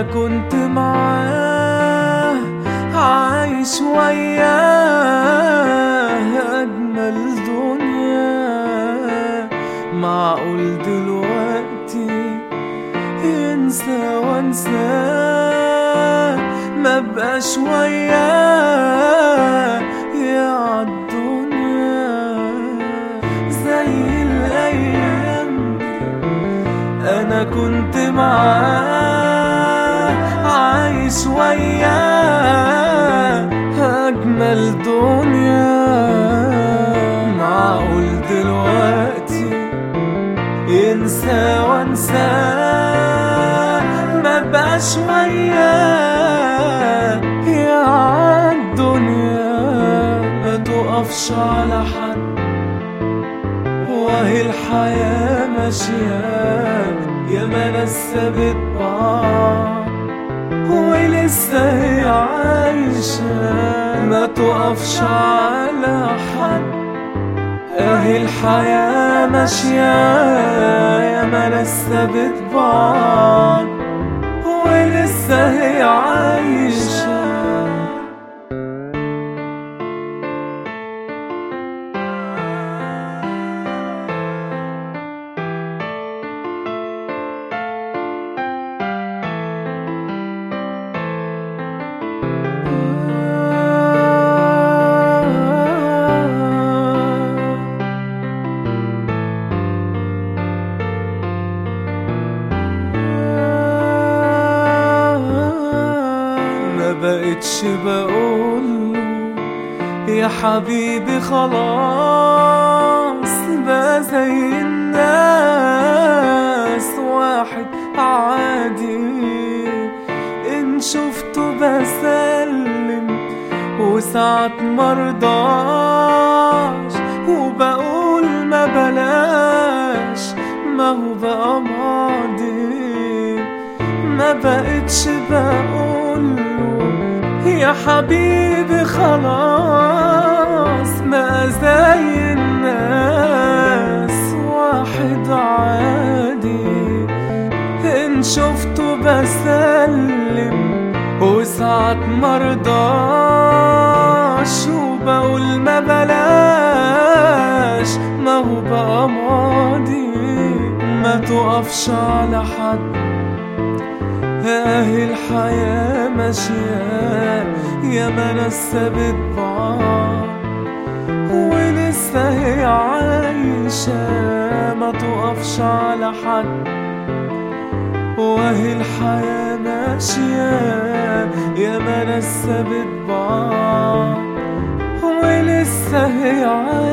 أنا كنت معاه عايش وياه أجمل دنيا معقول دلوقتي ينسى وانساه ما بقاش وياه يا عالدنيا زي الأيام دي أنا كنت معاه عايش وياه أجمل دنيا معقول دلوقتي ينسى وانساه ما بقاش وياه يا عالدنيا ما تقفش على حد وهي الحياة ماشية يا ما ناس سابت بعض ولسه هي عايشة ما تقفش على حد اهي الحياة ماشية يا ما ناس سابت بعض ولسه هي عايشة ما بقتش بقوله يا حبيبي خلاص بقى زي الناس واحد عادي ان شفته بسلم وساعات مرضاش وبقول ما بلاش ما هو بقى ماضي ما بقتش بقوله يا حبيبي خلاص ما زي الناس واحد عادي ان شفته بسلم وساعات مرضاش وبقول ما بلاش ما هو بقى ماضي ما تقفش على حد اهي الحياة ماشية يا ما ناس سابت بعض ولسه هي عايشة ما تقفش على حد وهي الحياة ماشية يا ما ناس سابت بعض ولسه هي عايشة